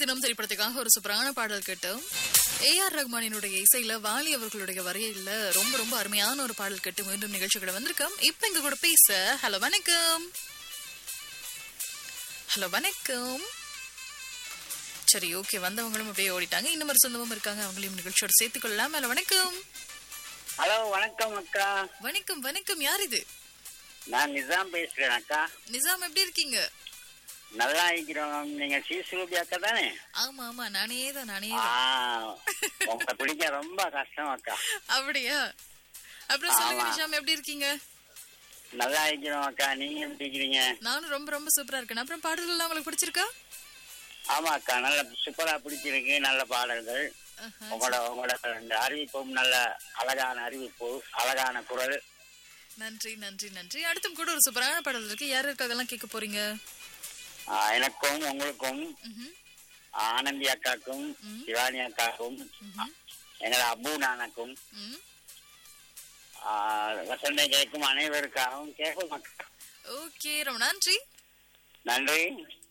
தினம் திரைப்படத்துக்காக ஒரு சூப்பரான பாடல் கேட்டோம் ஏ ஆர் ரஹ்மானினுடைய இசையில வாலி அவர்களுடைய வரையில ரொம்ப ரொம்ப அருமையான ஒரு பாடல் கேட்டு மீண்டும் நிகழ்ச்சிகளை வந்திருக்கோம் இப்ப எங்க கூட பேச ஹலோ வணக்கம் ஹலோ வணக்கம் சரி ஓகே வந்தவங்களும் அப்படியே ஓடிட்டாங்க இன்னும் ஒரு சொந்தமும் இருக்காங்க அவங்களையும் நிகழ்ச்சியோட சேர்த்துக் கொள்ளலாம் ஹலோ வணக்கம் ஹலோ வணக்கம் அக்கா வணக்கம் வணக்கம் யார் இது நான் நிசாம் பேசுறேன் அக்கா நிசாம் எப்படி இருக்கீங்க நல்லா இருக்கிறோம் நீங்க சீசுரூபி அக்கா தானே ஆமா ஆமா நானே தான் நானே ஆ, தான் உங்களை பிடிக்க ரொம்ப கஷ்டம் அக்கா அப்படியா அப்புறம் சொல்லுங்க ஆமா. நிஷாம் எப்படி இருக்கீங்க நல்லா இருக்கிறோம் அக்கா நீங்க எப்படி இருக்கிறீங்க நானும் ரொம்ப ரொம்ப சூப்பரா இருக்கேன் அப்புறம் பாடல்கள்லாம் உங்களுக்கு பிடிச்சிருக்கா ஆமா அக்கா நல்ல சூப்பரா பிடிச்சிருக்கு நல்ல பாடல்கள் ஆஹா. உங்களோட உங்களோட இந்த அறிவிப்பும் நல்ல அழகான அறிவிப்பு அழகான குரல் நன்றி நன்றி நன்றி அடுத்தும் கூட ஒரு சூப்பரான பாடல் இருக்கு யார் இருக்காகலாம் கேட்க போறீங்க ஆ, எனக்கும் உங்களுக்கும் ம்ஹும். ஆனந்தி அக்காக்கும் சிவானி அக்காக்கும் எங்களோட அபு நானக்கும் ம். ஆ, வசந்தை கேட்கும் அனைவருக்காகவும் கேட்கும் அக்கா ஓகே ரொம்ப நன்றி நன்றி